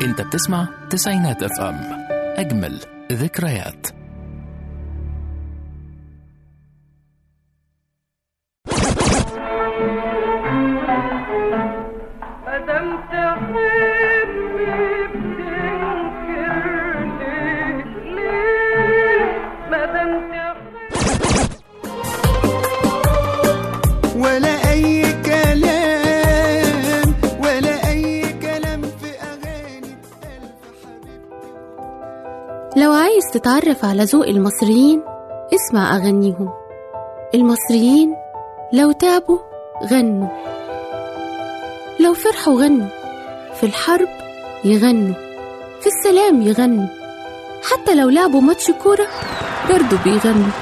انت بتسمع تسعينات اف ام اجمل ذكريات مادام تحبني بتنكر ليه ليه مادام تحبني ولا أي كلام ولا أي كلام في أغاني ألف حبيبتي لو عايز تتعرف على ذوق المصريين اسمع أغانيهم المصريين لو تعبوا غنوا لو فرحوا غنوا في الحرب يغنوا في السلام يغنوا حتى لو لعبوا ماتش كورة برضو بيغنوا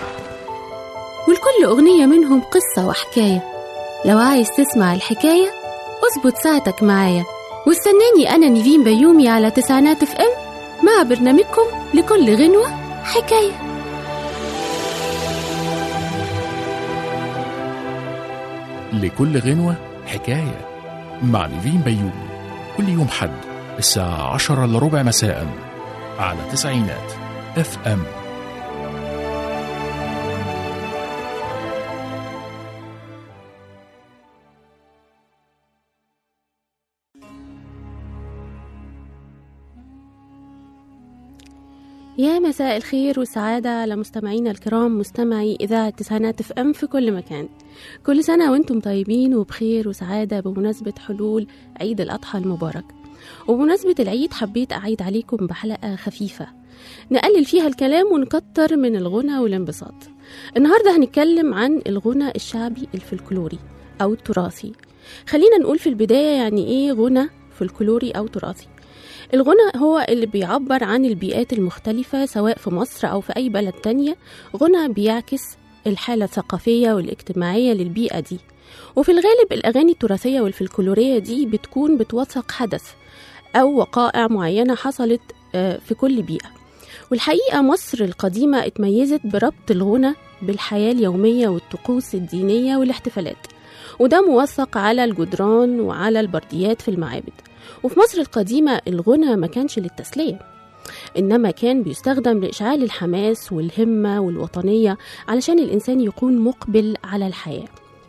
ولكل أغنية منهم قصة وحكاية لو عايز تسمع الحكاية اظبط ساعتك معايا واستناني أنا نيفين بيومي على تسعينات اف ام مع برنامجكم لكل غنوة حكاية لكل غنوة حكاية مع نيفين بيومي كل يوم حد الساعة عشرة إلا ربع مساء على تسعينات اف ام يا مساء الخير والسعادة على مستمعينا الكرام مستمعي إذاعة تسعينات اف ام في كل مكان كل سنة وانتم طيبين وبخير وسعادة بمناسبة حلول عيد الأضحى المبارك وبمناسبة العيد حبيت أعيد عليكم بحلقة خفيفة نقلل فيها الكلام ونكتر من الغنى والانبساط النهاردة هنتكلم عن الغنى الشعبي الفلكلوري أو التراثي خلينا نقول في البداية يعني إيه غنى فلكلوري أو تراثي الغنى هو اللي بيعبر عن البيئات المختلفة سواء في مصر أو في أي بلد تانية غنى بيعكس الحالة الثقافية والاجتماعية للبيئة دي وفي الغالب الأغاني التراثية والفلكلورية دي بتكون بتوثق حدث أو وقائع معينة حصلت آه، في كل بيئة والحقيقة مصر القديمة اتميزت بربط الغنى بالحياة اليومية والطقوس الدينية والاحتفالات وده موثق على الجدران وعلى البرديات في المعابد وفي مصر القديمة الغنى ما كانش للتسلية إنما كان بيستخدم لإشعال الحماس والهمة والوطنية علشان الإنسان يكون مقبل على الحياة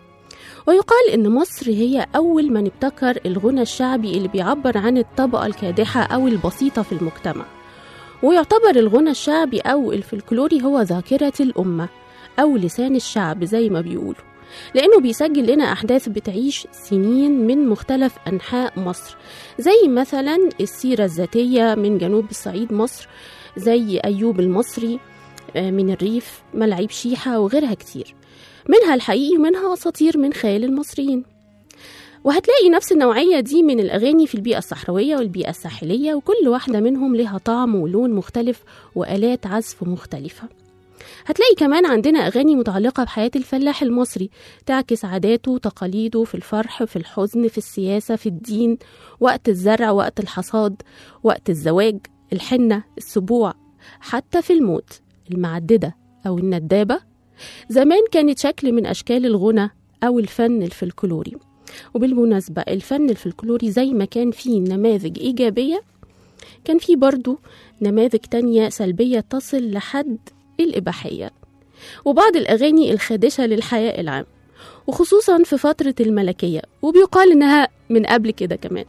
ويقال إن مصر هي أول من ابتكر الغنى الشعبي اللي بيعبر عن الطبقة الكادحة أو البسيطة في المجتمع ويعتبر الغنى الشعبي أو الفلكلوري هو ذاكرة الأمة أو لسان الشعب زي ما بيقولوا لأنه بيسجل لنا أحداث بتعيش سنين من مختلف أنحاء مصر زي مثلا السيرة الذاتية من جنوب الصعيد مصر زي أيوب المصري آه، من الريف ملاعيب شيحة وغيرها كتير منها الحقيقي ومنها أساطير من خيال المصريين وهتلاقي نفس النوعية دي من الأغاني في البيئة الصحراوية والبيئة الساحلية وكل واحدة منهم لها طعم ولون مختلف وآلات عزف مختلفة هتلاقي كمان عندنا أغاني متعلقة بحياة الفلاح المصري تعكس عاداته وتقاليده في الفرح في الحزن في السياسة في الدين وقت الزرع وقت الحصاد وقت الزواج الحنة السبوع حتى في الموت المعددة أو الندابة زمان كانت شكل من أشكال الغنى أو الفن الفلكلوري وبالمناسبة الفن الفلكلوري زي ما كان فيه نماذج إيجابية كان فيه برضو نماذج تانية سلبية تصل لحد الإباحية وبعض الأغاني الخادشة للحياء العام وخصوصا في فترة الملكية وبيقال إنها من قبل كده كمان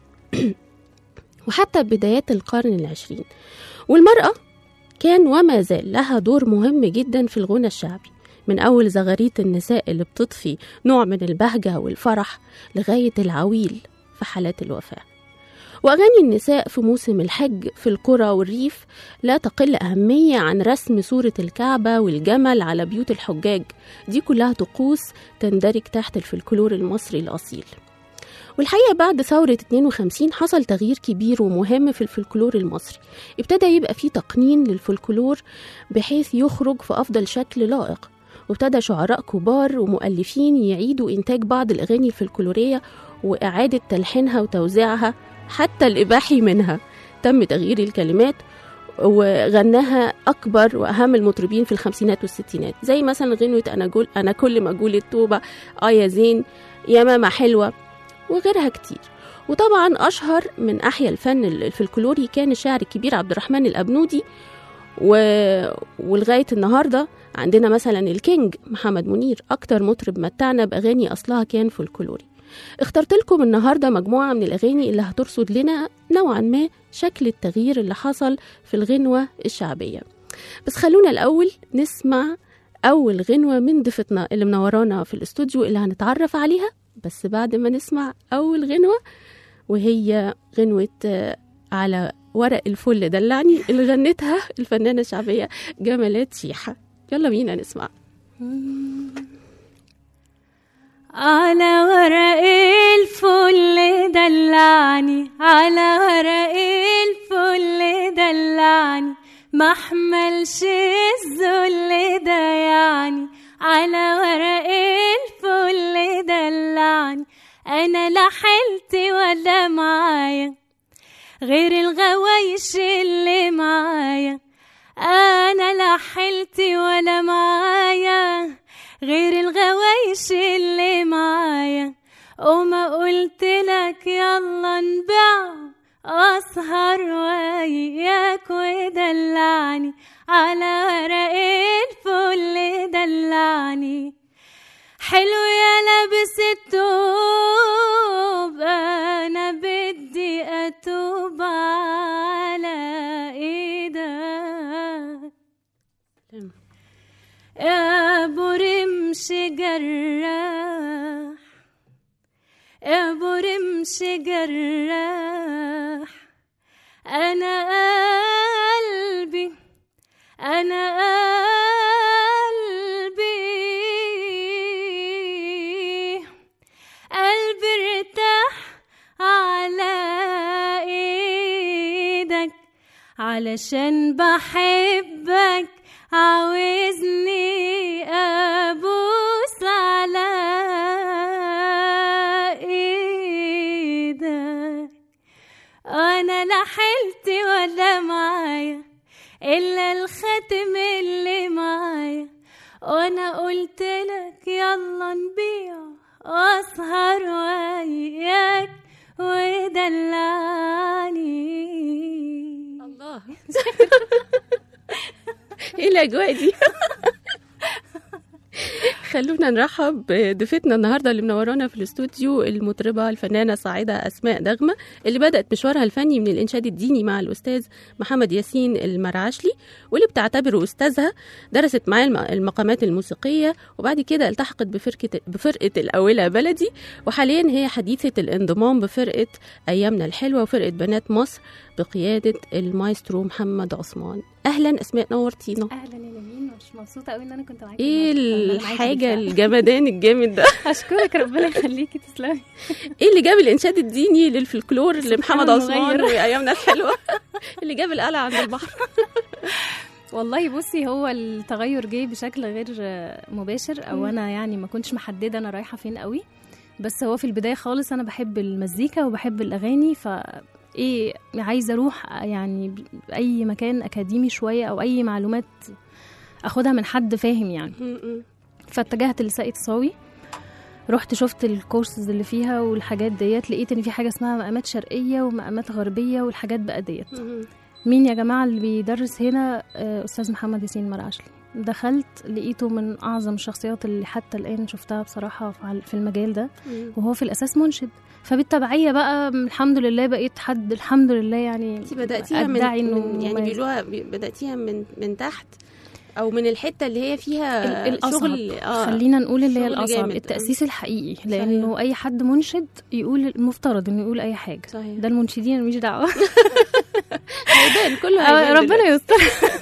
وحتى بدايات القرن العشرين والمرأة كان وما زال لها دور مهم جدا في الغنى الشعبي من أول زغاريت النساء اللي بتضفي نوع من البهجة والفرح لغاية العويل في حالات الوفاة وأغاني النساء في موسم الحج في القرى والريف لا تقل أهمية عن رسم صورة الكعبة والجمل على بيوت الحجاج دي كلها طقوس تندرج تحت الفلكلور المصري الأصيل والحقيقة بعد ثورة 52 حصل تغيير كبير ومهم في الفلكلور المصري ابتدى يبقى فيه تقنين للفلكلور بحيث يخرج في أفضل شكل لائق وابتدى شعراء كبار ومؤلفين يعيدوا إنتاج بعض الأغاني الفلكلورية وإعادة تلحينها وتوزيعها حتى الإباحي منها تم تغيير الكلمات وغناها أكبر وأهم المطربين في الخمسينات والستينات زي مثلا غنوة أنا, جول أنا كل ما أقول التوبة آه يا زين يا ماما حلوة وغيرها كتير وطبعا أشهر من أحيا الفن الفلكلوري كان الشاعر الكبير عبد الرحمن الأبنودي و... ولغاية النهاردة عندنا مثلا الكينج محمد منير أكتر مطرب متعنا بأغاني أصلها كان فلكلوري اخترت لكم النهاردة مجموعة من الأغاني اللي هترصد لنا نوعا ما شكل التغيير اللي حصل في الغنوة الشعبية بس خلونا الأول نسمع أول غنوة من ضيفتنا اللي منورانا في الاستوديو اللي هنتعرف عليها بس بعد ما نسمع أول غنوة وهي غنوة آه، على ورق الفل دلعني اللي غنتها الفنانة الشعبية جمالات شيحة يلا بينا نسمع على ورق الفل دلعني على ورق الفل دلعني ما احملش الذل ده يعني على ورق الفل دلعني انا لا حيلتي ولا معايا غير الغوايش اللي معايا انا لا حيلتي ولا معايا غير الغوايش اللي معايا وما قلت لك يلا نبيع اسهر وياك ودلعني على ورق الفل دلعني حلو يا لابس التوب انا بدي اتوب على ايدك يا ابو رمش جراح يا ابو رمش جراح انا قلبي انا قلبي قلبي ارتاح على ايدك علشان بحبك عاوزني ابوس على ايدك انا لا حيلتي ولا معايا الا الخاتم اللي معايا وانا قلت لك يلا نبيع واسهر وياك ودلعني الله ايه الاجواء دي خلونا نرحب بضيفتنا النهارده اللي منورانا في الاستوديو المطربه الفنانه صاعده اسماء دغمه اللي بدات مشوارها الفني من الانشاد الديني مع الاستاذ محمد ياسين المرعشلي واللي بتعتبره استاذها درست معاه الم- المقامات الموسيقيه وبعد كده التحقت بفرقه بفرقه الاوله بلدي وحاليا هي حديثه الانضمام بفرقه ايامنا الحلوه وفرقه بنات مصر بقياده المايسترو محمد عثمان اهلا اسماء نورتينا اهلا يا نبيل مش مبسوطه قوي ان انا كنت معاكي ايه النهاردة. أنا معاكي الحاجه بالفعل. الجمدان الجامد ده اشكرك ربنا يخليكي تسلمي ايه اللي جاب الانشاد الديني للفلكلور لمحمد سبحان عثمان المغير. وايامنا الحلوه اللي جاب القلعه عند البحر والله بصي هو التغير جه بشكل غير مباشر او مم. انا يعني ما كنتش محدده انا رايحه فين قوي بس هو في البدايه خالص انا بحب المزيكا وبحب الاغاني ف ايه عايزه اروح يعني اي مكان اكاديمي شويه او اي معلومات اخدها من حد فاهم يعني فاتجهت لساقية صاوي رحت شفت الكورسز اللي فيها والحاجات ديت لقيت ان في حاجه اسمها مقامات شرقيه ومقامات غربيه والحاجات بقى ديت مين يا جماعه اللي بيدرس هنا آه، استاذ محمد ياسين مرعشلي دخلت لقيته من اعظم الشخصيات اللي حتى الان شفتها بصراحه في في المجال ده وهو في الاساس منشد فبالتبعيه بقى الحمد لله بقيت حد الحمد لله يعني انت بداتيها من, أدعي إنه من يعني مميز. بيقولوها بي- بداتيها من من تحت او من الحته اللي هي فيها ال- الأصعب. شغل اه خلينا نقول اللي هي شغل الاصعب جامد. التاسيس الحقيقي صحيح. لانه اي حد منشد يقول المفترض انه يقول اي حاجه صحيح ده المنشدين أنا ماليش دعوه هيبان كله آه، هيبان ربنا دلوقتي. يستر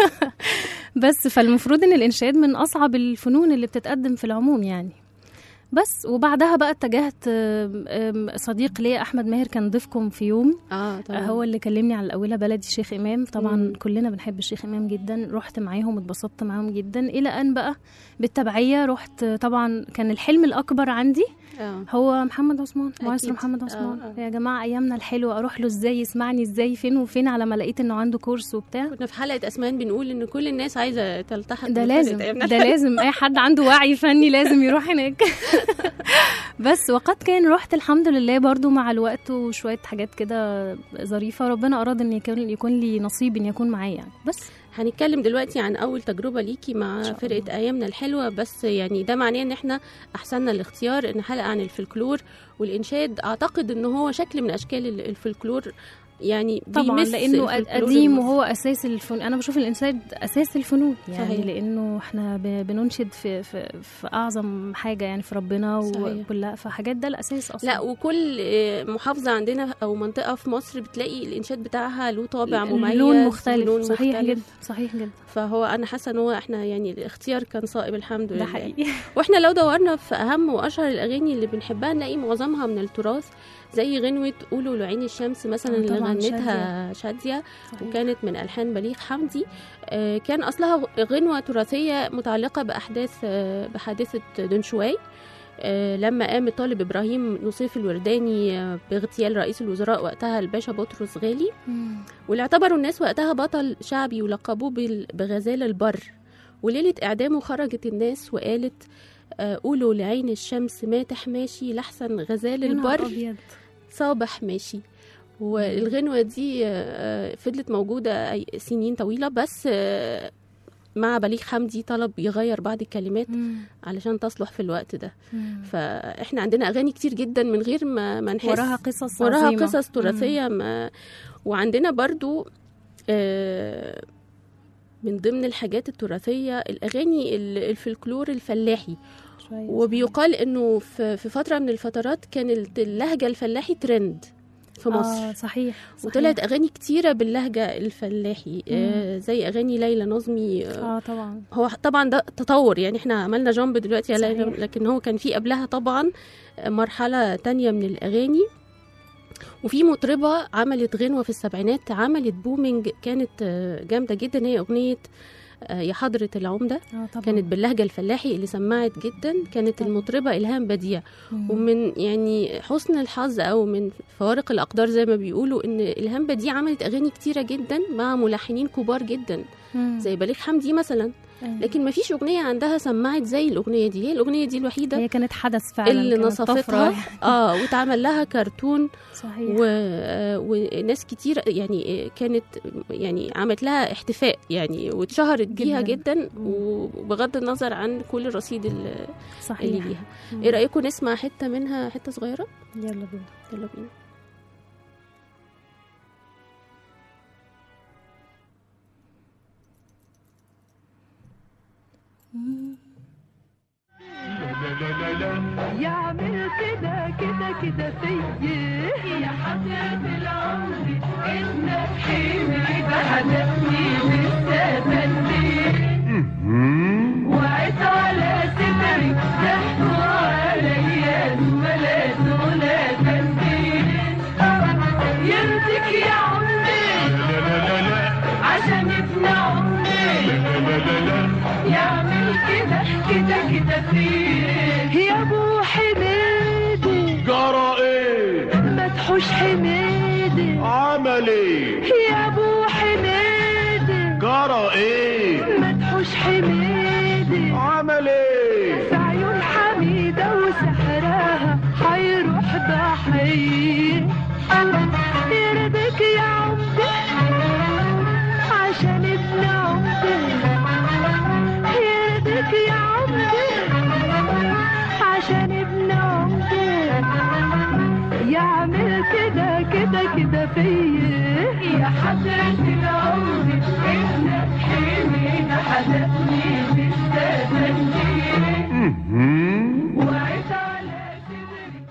بس فالمفروض ان الانشاد من اصعب الفنون اللي بتتقدم في العموم يعني بس وبعدها بقى اتجهت آم، آم، صديق ليا احمد ماهر كان ضيفكم في يوم اه طبعا هو اللي كلمني على الاولى بلدي الشيخ امام طبعا مم. كلنا بنحب الشيخ امام جدا رحت معاهم اتبسطت معاهم جدا الى ان بقى بالتبعيه رحت طبعا كان الحلم الاكبر عندي اه هو محمد عثمان مايسترو أكيد. محمد آه، عثمان آه. يا جماعه ايامنا الحلوه اروح له ازاي يسمعني ازاي فين وفين على ما لقيت انه عنده كورس وبتاع كنا في حلقه اسمان بنقول ان كل الناس عايزه تلتحق ده بفرقة لازم أيامنا ده لازم اي حد عنده وعي فني لازم يروح هناك بس وقد كان رحت الحمد لله برضو مع الوقت وشويه حاجات كده ظريفه ربنا اراد ان يكون يكون لي نصيب ان يكون معايا يعني بس هنتكلم دلوقتي عن اول تجربه ليكي مع إن شاء فرقه الله. ايامنا الحلوه بس يعني ده معناه ان احنا احسننا الاختيار ان حلقه عن الفلكلور والانشاد اعتقد ان هو شكل من اشكال ال- الفلكلور يعني طبعا بيمس لانه الفلكلور قديم المصري. وهو اساس الفن انا بشوف الانسان اساس الفنون يعني صحيح. لانه احنا ب- بننشد في, في في اعظم حاجه يعني في ربنا صحيح. وكلها فحاجات ده الاساس اصلا لا وكل آه، محافظة عندنا أو منطقة في مصر بتلاقي الإنشاد بتاعها له طابع مميز لون مختلف ولون صحيح مختلف. جدا صحيح جدا فهو أنا حاسة إن هو إحنا يعني الاختيار كان صائب الحمد لله ده حقيقي واحنا لو دورنا في اهم واشهر الاغاني اللي بنحبها نلاقي معظمها من التراث زي غنوة قولوا لعين الشمس مثلا آه اللي طبعاً، غنتها شادية صحيح. وكانت من ألحان بليغ حمدي آه، كان أصلها غنوة تراثية متعلقة بأحداث آه، بحادثة دنشواي آه، لما قام الطالب إبراهيم نصيف الورداني آه، باغتيال رئيس الوزراء وقتها الباشا بطرس غالي مم. واللي اعتبروا الناس وقتها بطل شعبي ولقبوه بال- بغزال البر وليلة إعدامه خرجت الناس وقالت آه، قولوا لعين الشمس ماتح ماشي لحسن غزال يا نهار البر أبيض. صابح ماشي والغنوة دي آه، فضلت موجودة أي- سنين طويلة بس آه، مع بليغ حمدي طلب يغير بعض الكلمات مم. علشان تصلح في الوقت ده مم. فاحنا عندنا اغاني كتير جدا من غير ما ما نحس وراها قصص وراها عظيمة. قصص تراثيه ما وعندنا برضو آه، من ضمن الحاجات التراثيه الاغاني ال- الفلكلور الفلاحي مم. شوية. وبيقال انه في في فتره من الفترات كان اللهجه الفلاحي ترند في مصر اه صحيح, صحيح. وطلعت اغاني كتيره باللهجه الفلاحي آه زي اغاني ليلى نظمي آه اه طبعا هو طبعا ده تطور يعني احنا عملنا جامب دلوقتي على صحيح. لكن هو كان في قبلها طبعا مرحله تانية من الاغاني وفي مطربه عملت غنوه في السبعينات عملت بومينج كانت آه، جامده جدا هي اغنيه آه، يا حضرة العمدة اه طبعا كانت باللهجة الفلاحي اللي سمعت جدا كانت طبعا. المطربة إلهام بديع مم. ومن يعني حسن الحظ أو من فوارق الأقدار زي ما بيقولوا إن إلهام بديع عملت أغاني كتيرة جدا مع ملحنين كبار جدا مم. زي بليغ حمدي مثلا أيوة. لكن ما فيش اغنيه عندها سمعت زي الاغنيه دي هي الاغنيه دي الوحيده هي كانت حدث فعلا اللي كانت نصفتها طفرة. اه واتعمل لها كرتون صحيح و... آه، وناس كتير يعني كانت يعني عملت لها احتفاء يعني واتشهرت بيها جداً. جدا وبغض النظر عن كل الرصيد اللي اللي صحيح ليها مم. ايه رايكم نسمع حته منها حته صغيره يلا بينا يلا بينا يعمل كده كده كده فيا يا حضرة العمر ابنك حلمي بهدفني لسه بندي وعيت على صدري ضحكوا عليا ولا ولا تندين يرضيك يا عمري عشان ابن عمري يعمل كده كده كده فيه يا ابو حميدي جرى ايه مدحوش حميدي عمل ايه يا ابو حميدي جرى ايه مدحوش حميدي عمل ايه في عيون حميدة وسحرها حيروح ضحية يرضيك يا عمدي عشان ابن عمدي يرضيك يا عمدي عشان ابن عمدي يعمل كده كده كده فيا يا حضرة العمر ابنك حلمي حدفني بالسبندي وعيت على صدري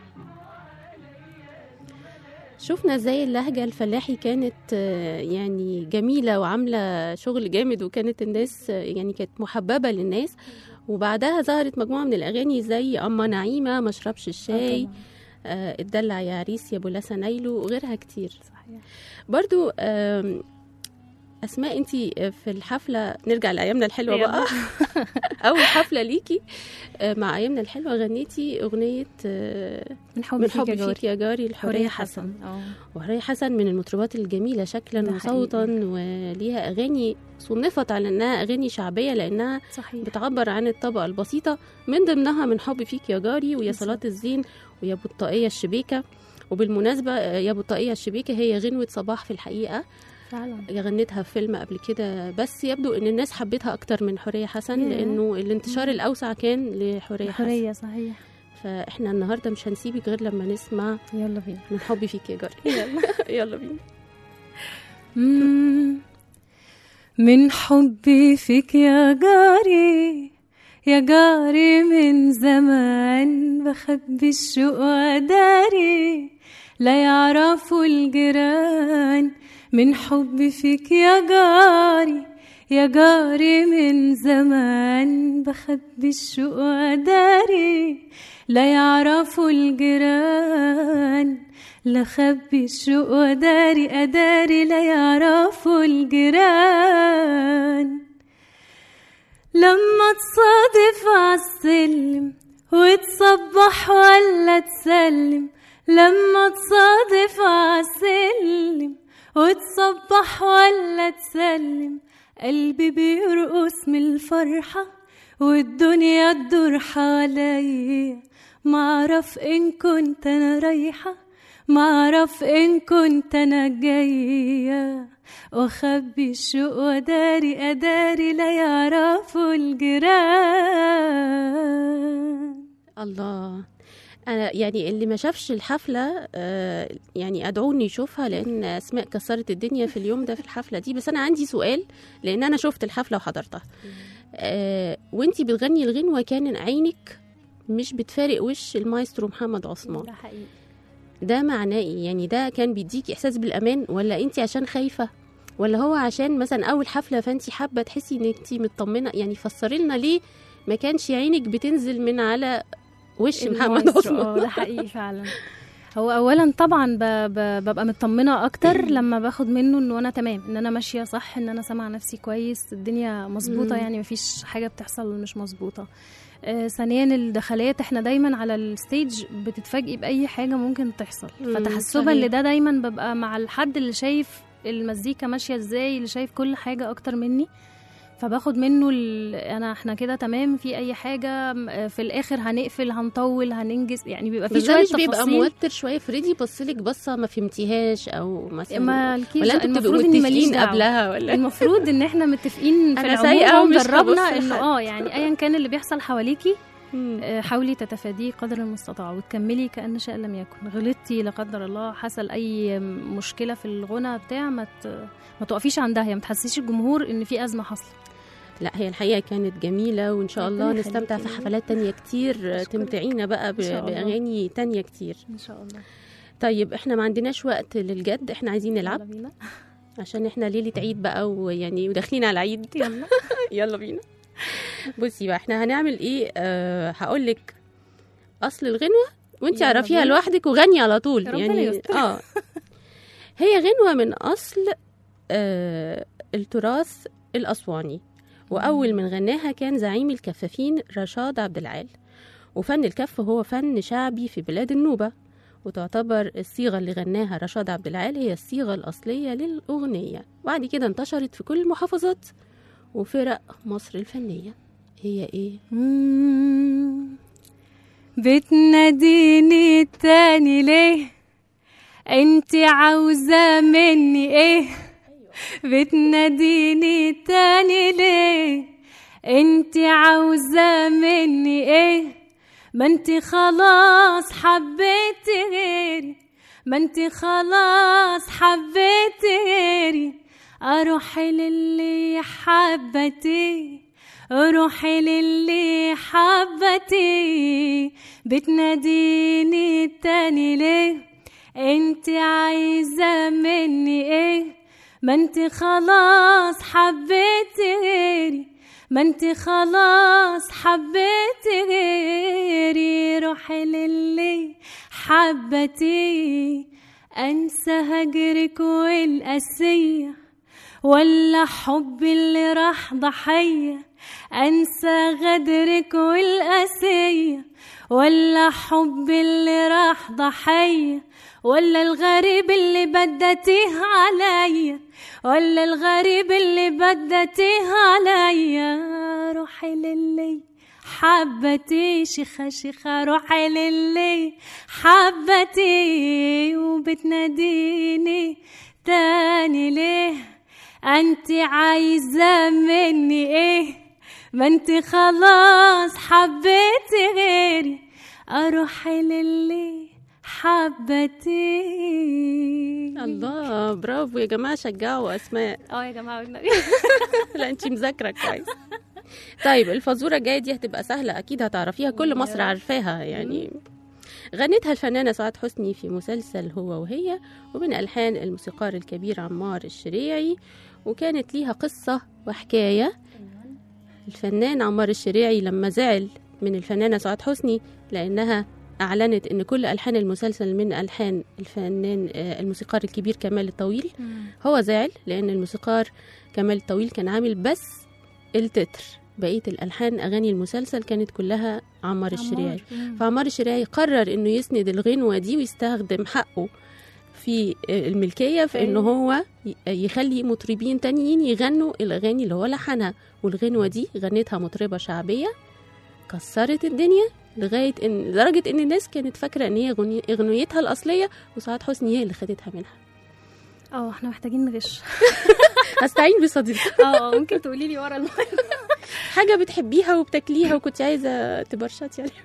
شفنا ازاي اللهجة الفلاحي كانت آه، يعني جميلة وعاملة شغل جامد وكانت الناس آه، يعني كانت محببة للناس وبعدها ظهرت مجموعة من الأغاني زي أما نعيمة مشربش الشاي طبعاً. آه، اتدلع يا عريس يا ابو لسه نايلو وغيرها كتير صحيح برضو آم، اسماء انت في الحفله نرجع لايامنا الحلوه يلا. بقى اول حفله ليكي آه، مع ايامنا الحلوه غنيتي اغنيه آه، من حب من فيك حب يا جاري فيك يا جاري حورية لحوريه حسن حسن اه وحوريه حسن من المطربات الجميله شكلا ده وصوتا وليها اغاني صنفت على انها اغاني شعبيه لانها صحيح بتعبر عن الطبقه البسيطه من ضمنها من حب فيك يا جاري ويا بالظبط. صلاه الزين ويا بطاقيه الشبيكه وبالمناسبة آه، يا بطاقية الشبيكة هي غنوة صباح في الحقيقة فعلا غنتها في فيلم قبل كده بس يبدو ان الناس حبتها اكتر من حورية حسن ياه. لانه الانتشار الاوسع كان لحورية حسن حورية صحيح فاحنا النهارده مش هنسيبك غير لما نسمع يلا بينا من حبي فيك يا جاري يلا بينا مم. من حبي فيك يا جاري يا جاري من زمان بخبي الشوق وداري لا يعرفوا الجيران من حبي فيك يا جاري يا جاري من زمان بخبي الشوق وداري لا يعرفوا الجيران لا خبي الشوق وداري أداري لا يعرفوا الجيران لما تصادف عالسلم وتصبح ولا تسلم لما تصادف عالسلم وتصبح ولا تسلم قلبي بيرقص من الفرحة والدنيا تدور حواليا معرف إن كنت أنا رايحة معرف إن كنت أنا جاية وأخبي الشوق وداري أداري لا يعرفوا الجيران الله أنا يعني اللي ما شافش الحفلة آه، يعني أدعوني يشوفها لأن أسماء كسرت الدنيا في اليوم ده في الحفلة دي بس أنا عندي سؤال لأن أنا شفت الحفلة وحضرتها آه، وانتي بتغني الغنوة كان عينك مش بتفارق وش المايسترو محمد عثمان ده حقيقي ده معناه ايه يعني ده كان بيديكي احساس بالامان ولا انت عشان خايفه ولا هو عشان مثلا اول حفله فانت حابه تحسي ان انت مطمنه يعني فسري لنا ليه ما كانش عينك بتنزل من على وش محمد المايسترو، اه عثمان ده حقيقي فعلا هو اولا طبعا ب... ب... ببقى مطمنه اكتر لما باخد منه انه انا تمام ان انا ماشيه صح ان انا سامعه نفسي كويس الدنيا مظبوطه مم. يعني مفيش حاجه بتحصل مش مظبوطه آه، ثانيا الدخلات احنا دايما على الستيج بتتفاجئي باي حاجه ممكن تحصل مم، فتحسبا صحيح. لده دايما ببقى مع الحد اللي شايف المزيكا ماشيه ازاي اللي شايف كل حاجه اكتر مني فباخد منه ال... انا احنا كده تمام في اي حاجه م- في الاخر هنقفل هنطول هننجز يعني بيبقى في بس ده شويه مش بيبقى تفاصيل موتر شويه فريدي بصلك بصه ما فهمتيهاش او مثلا مالكيش ولا انتوا بتبقوا المفروض اني ماليش متفقين دعوه قبلها ولا المفروض ان احنا متفقين في أنا العموم سايقة ومش ومجربنا هبص انه لحد. اه يعني ايا كان اللي بيحصل حواليكي مم. آه، حاولي تتفاديه قدر المستطاع وتكملي كأن شيء لم يكن غلطتي لا قدر الله حصل اي مشكله في الغنى بتاع ما ت... ما تقفيش عندها يعني ما تحسسيش الجمهور ان في ازمه حصلت لا هي الحقيقه كانت جميله وان شاء الله ربنا نستمتع في يخليكي. حفلات تانية كتير أشكرك. تمتعينا بقى ب- إن شاء الله. باغاني تانية كتير ان شاء الله طيب احنا ما عندناش وقت للجد احنا عايزين نلعب يلا بينا عشان احنا ليله عيد بقى ويعني وداخلين على عيد يلا يلا بينا بصي بقى احنا هنعمل ايه أه هقول لك اصل الغنوه وانت يلا عرفيها بينا. لوحدك وغني على طول ربنا يعني يستر. اه هي غنوه من اصل آه التراث الاسواني واول من غناها كان زعيم الكفافين رشاد عبد العال وفن الكف هو فن شعبي في بلاد النوبه وتعتبر الصيغة اللي غناها رشاد عبد العال هي الصيغة الأصلية للأغنية وبعد كده انتشرت في كل المحافظات وفرق مصر الفنية هي إيه؟ مم. بتناديني تاني ليه انت عاوزة مني ايه بتناديني تاني ليه انت عاوزة مني ايه ما انت خلاص حبيتي غيري ما انت خلاص حبيتي غيري اروح للي حبتي روحي للي حبتي بتناديني تاني ليه انت عايزة مني ايه ما انت خلاص حبيتي غيري ما انت خلاص حبيتي غيري روحي للي حبتي انسى هجرك والقسيه ولا حبي اللي راح ضحية أنسى غدرك والقاسية ولا حبي اللي راح ضحية ولا الغريب اللي بدتيه عليا ولا الغريب اللي بدتيه عليا روحي للي حبتي شيخة شيخة روحي للي حبتي وبتناديني تاني ليه انت عايزة مني ايه ما انت خلاص حبيتي غيري اروح للي حبتي الله برافو يا جماعه شجعوا اسماء اه يا جماعة والنبي لا انت مذاكره كويس طيب الفزوره الجايه دي هتبقى سهله اكيد هتعرفيها كل مصر عارفاها يعني غنتها الفنانه سعاد حسني في مسلسل هو وهي ومن الحان الموسيقار الكبير عمار الشريعي وكانت ليها قصه وحكايه الفنان عمار الشريعي لما زعل من الفنانه سعاد حسني لانها اعلنت ان كل الحان المسلسل من الحان الفنان آه، الموسيقار الكبير كمال الطويل هو زعل لان الموسيقار كمال الطويل كان عامل بس التتر بقيه الالحان اغاني المسلسل كانت كلها عمار الشريعي فعمار الشريعي قرر انه يسند الغنوه دي ويستخدم حقه في الملكيه في انه هو ي- يخلي مطربين تانيين يغنوا الاغاني اللي هو لحنها والغنوه دي غنتها مطربه شعبيه كسرت الدنيا لغايه ان لدرجه ان الناس كانت فاكره ان هي غني- اغنيتها الاصليه وسعاد حسني هي اللي خدتها منها اه احنا محتاجين نغش هستعين بصديق اه آه، ممكن تقولي لي ورا المايك حاجه بتحبيها وبتاكليها وكنت عايزه تبرشطي يعني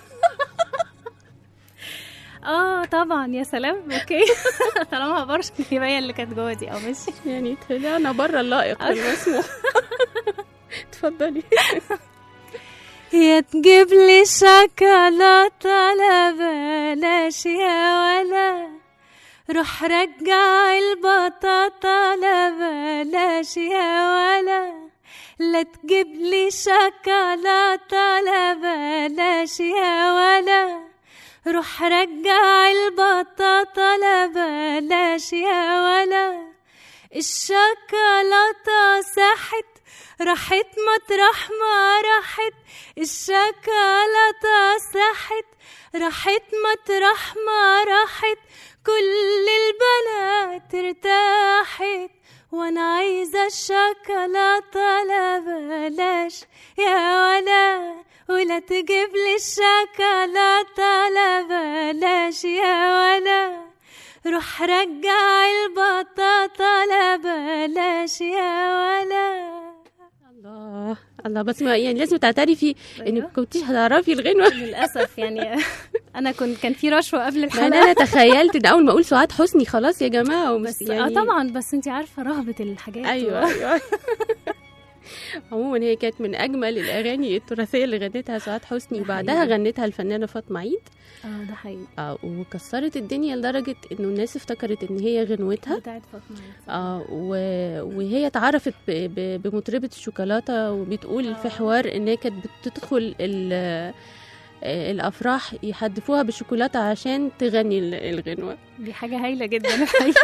اه طبعا يا سلام اوكي طالما هبرش يبقى هي اللي كانت جوه دي اه ماشي يعني طلعنا بره اللائق المسموح اتفضلي يا تجيب لي شوكولاتة لا بلاش يا ولا روح رجع البطاطا لا بلاش يا ولا لا تجيب لي شوكولاتة لا بلاش يا ولا روح رجع البطاطا لا بلاش يا ولا الشوكولاتة ساحت راحت مطرح ما راحت الشوكولاتة ساحت راحت مطرح ما راحت كل البنات ارتاحت وانا عايزة الشوكولاتة لا بلاش يا ولا ولا تجيب لي الشوكولاتة لا بلاش يا ولا روح رجع البطاطا لا بلاش يا ولا الله الله بس ما يعني لازم تعترفي انك أيوة. كنتيش هتعرفي الغنوه للاسف يعني انا كنت كان في رشوه قبل مع ان الحلقه انا تخيلت ان اول ما اقول سعاد حسني خلاص يا جماعه ومس بس يعني اه طبعا بس انت عارفه رهبه الحاجات ايوه ايوه عموما هي كانت من اجمل الاغاني التراثيه اللي غنتها سعاد حسني ده وبعدها حقيقي. غنتها الفنانه فاطمه عيد اه ده حقيقي آه وكسرت الدنيا لدرجه انه الناس افتكرت ان هي غنوتها بتاعت فاطمه عيد. اه و... وهي اتعرفت ب... ب... بمطربة الشوكولاتة وبتقول في حوار ان هي كانت بتدخل ال... آه، الافراح يحدفوها بالشوكولاته عشان تغني ال- الغنوه دي حاجه هايله جدا الحقيقه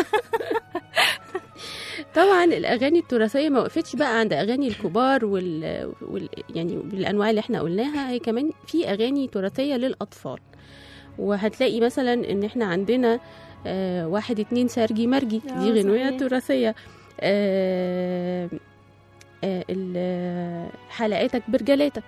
طبعا الاغاني التراثيه ما وقفتش بقى عند اغاني الكبار وال... وال... يعني بالانواع اللي احنا قلناها هي كمان في اغاني تراثيه للاطفال وهتلاقي مثلا ان احنا عندنا آه واحد اتنين سرجي مرجي آه، دي غنويه صحيح. تراثيه آه آه ال- حلقاتك برجلاتك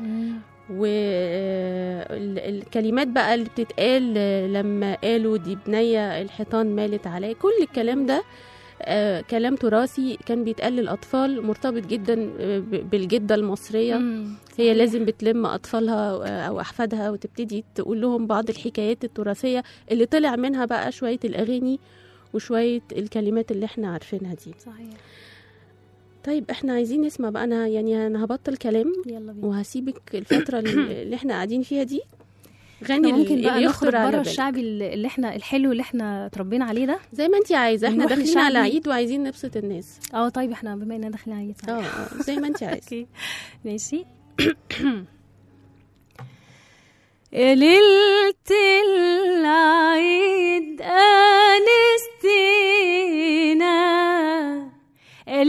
والكلمات بقى اللي بتتقال آه، لما قالوا دي بنية الحيطان مالت عليا كل الكلام ده آه، كلام تراثي كان بيتقال للأطفال مرتبط جدا آه، ب- بالجدة المصرية مم. هي لازم بتلم أطفالها آه، أو أحفادها وتبتدي تقول لهم بعض الحكايات التراثية اللي طلع منها بقى شوية الأغاني وشوية الكلمات اللي احنا عارفينها دي صحيح طيب احنا عايزين نسمع بقى أنا يعني أنا هبطل كلام يلا بينا وهسيبك الفترة اللي اللي احنا قاعدين فيها دي غني احنا اللي ممكن بقى يخطر نخرج على بره بالك الشعبي اللي اللي احنا الحلو اللي احنا اتربينا عليه ده زي ما انت عايزه احنا ونروح داخلين على لشعبي. عيد وعايزين نبسط الناس اه طيب احنا بما اننا داخلين عليه اه اه زي ما انت عايزه اوكي ماشي يا ليلة العيد أنستينا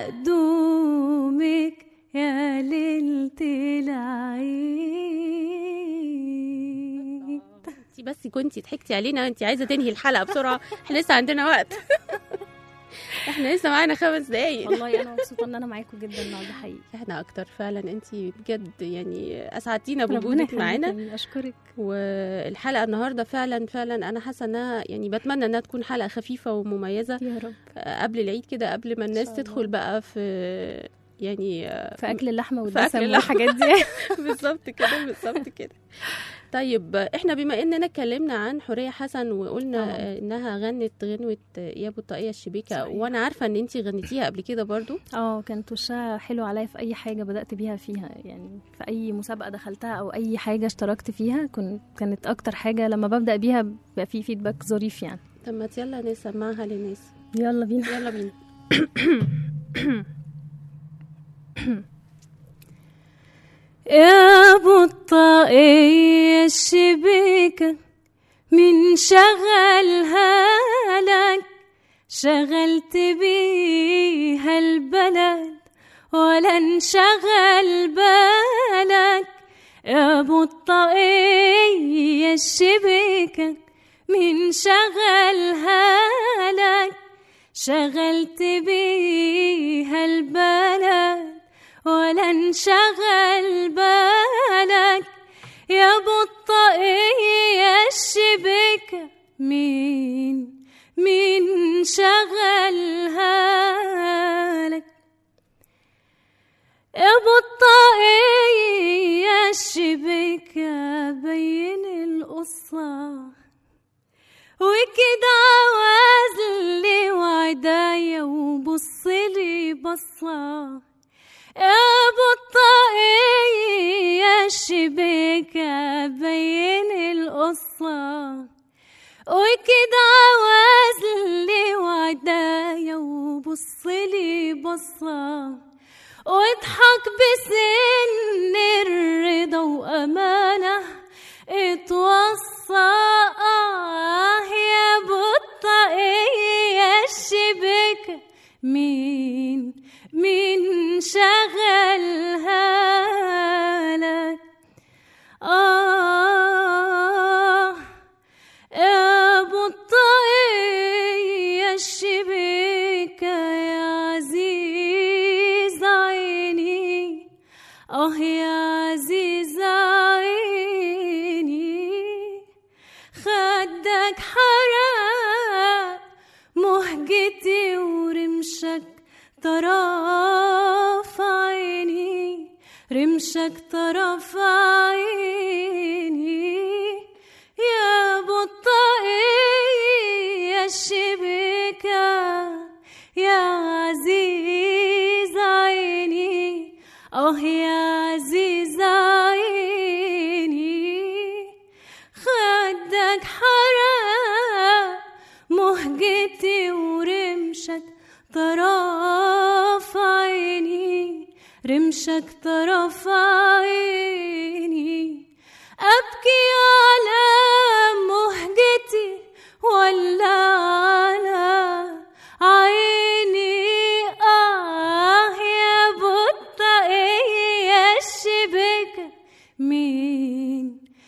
مقدومك يا ليلة العيد انت بس كنتي ضحكتي علينا انت عايزه تنهي الحلقه بسرعه احنا لسه عندنا وقت احنا لسه معانا خمس دقايق والله انا مبسوطه ان انا معاكم جدا النهارده حقيقي احنا اكتر فعلا انت بجد يعني اسعدتينا ربنا بوجودك معانا يخليكي، اشكرك والحلقه النهارده فعلا فعلا انا حاسه انها يعني بتمنى انها تكون حلقه خفيفه ومميزه يا رب آه، قبل العيد كده قبل ما الناس شاء الله. تدخل بقى في يعني آه، في اكل اللحمه في أكل والدسم اللحمة. والحاجات دي بالظبط كده بالظبط كده طيب احنا بما اننا اتكلمنا عن حوريه حسن وقلنا آه. آه، انها غنت غنوه آه، يا ابو الطاقيه الشبيكه صحيح. وانا عارفه ان انت غنيتيها قبل كده برضو اه كانت وشها حلو عليا في اي حاجه بدات بيها فيها يعني في اي مسابقه دخلتها او اي حاجه اشتركت فيها كنت كانت اكتر حاجه لما ببدا بيها بيبقى في فيدباك ظريف يعني طب ما يلا نسمعها للناس يلا بينا يلا بينا يا ابو الطاقية الشبيكة من شغلها لك شغلت بيها البلد ولا انشغل بالك يا ابو الطاقية الشبيكة من شغلها لك شغلت بيها البلد ولا انشغل بالك يا بطاقية الشبكة مين مين شغلها لك يا بطاقية الشبكة بين القصة وكده عواز لي وعدايا وبصلي بصة يا بطاقية الشبكة بين القصة وكده عواز لي وعدايا وبصلي بصة واضحك بسن الرضا وأمانة اتوصى آه يا بطاقية الشبكة مين مين شغلها لك آه يا بطاقية الشبكة يا عزيز عيني آه يا عزيز عيني خدك حرق مهجتي ورمشك طرف عيني رمشك طرف عيني يا بطاقية الشبكة يا عزيز عيني اه يا عزيز عيني خدك حرق مهجتي ورمشك طرف عيني رمشك طرف عيني أبكي على مهجتي ولا على عيني آه يا بطاقية الشبكة مين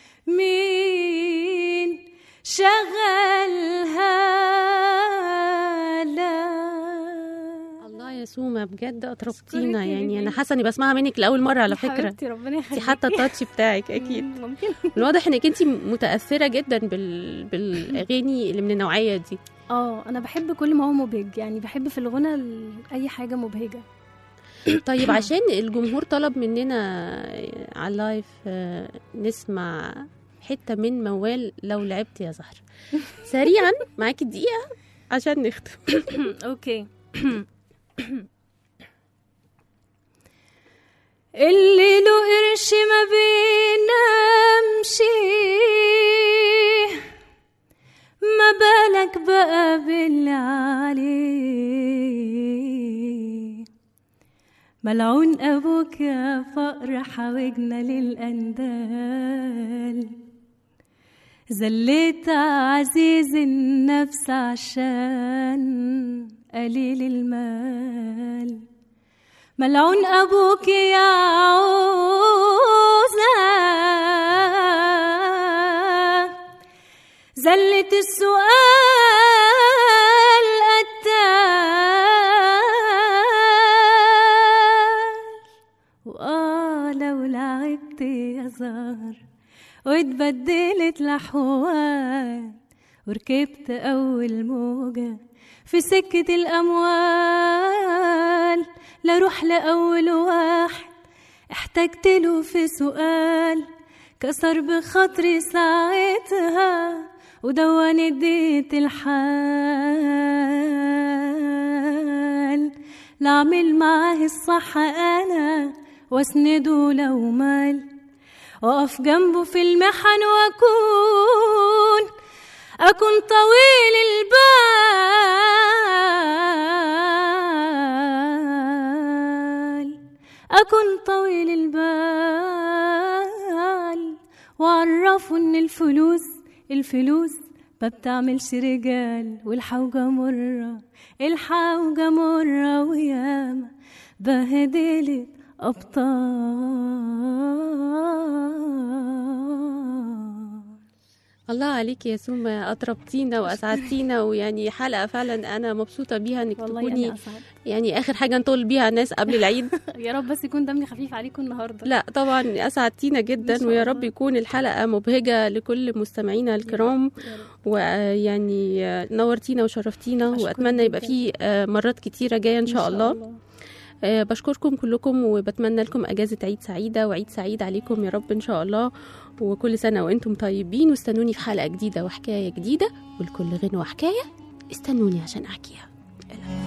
مين شغلها لك الله يا سومة بجد اطربتينا يعني انا حاسه اني بسمعها منك لاول مره على فكره حبيبتي ربنا انت يخليكي حتى التاتش بتاعك اكيد ممكن من الواضح انك انت متاثره جدا بال... بالاغاني اللي من النوعيه دي اه انا بحب كل ما هو مبهج يعني بحب في الغنى ال- اي حاجه مبهجه طيب عشان الجمهور طلب مننا على اللايف آه، نسمع حته من موال لو لعبت يا زهر سريعا معاكي دقيقه عشان نختم اوكي اللي له قرش ما بينامش ما بالك بقى باللي عليه ملعون ابوك يا فقر حاوجنا للاندال زليت عزيز النفس عشان قليل المال ملعون أبوك يا عوزة زلة السؤال قتال وآه لو لعبت يا زهر واتبدلت لحوال وركبت أول موجة في سكة الأموال لروح لأول واحد احتجت له في سؤال كسر بخاطري ساعتها ودون اديت الحال لعمل معاه الصح انا واسنده لو مال واقف جنبه في المحن واكون اكون طويل البال اكون طويل البال وعرفوا ان الفلوس الفلوس ما بتعملش رجال والحوجة مرة الحوجة مرة وياما بهدلت أبطال الله عليك يا سومة أطربتينا وأسعدتينا ويعني حلقة فعلا أنا مبسوطة بيها إنك والله تكوني أنا أسعد يعني آخر حاجة نطول بيها الناس قبل العيد يا رب بس يكون دمي خفيف عليكم النهارده لا طبعا أسعدتينا إن جدا شاء ويا الله. رب يكون الحلقة مبهجة لكل مستمعينا الكرام يا رب. ويعني نورتينا وشرفتينا أشكرك وأتمنى يبقى جداً. في آه، مرات كتيرة جاية إن شاء الله آه، بشكركم كلكم وبتمنى لكم أجازة عيد سعيدة وعيد سعيد عليكم يا رب إن شاء الله وكل سنة وأنتم طيبين واستنوني في حلقة جديدة وحكاية جديدة والكل غنوة حكاية استنوني عشان أحكيها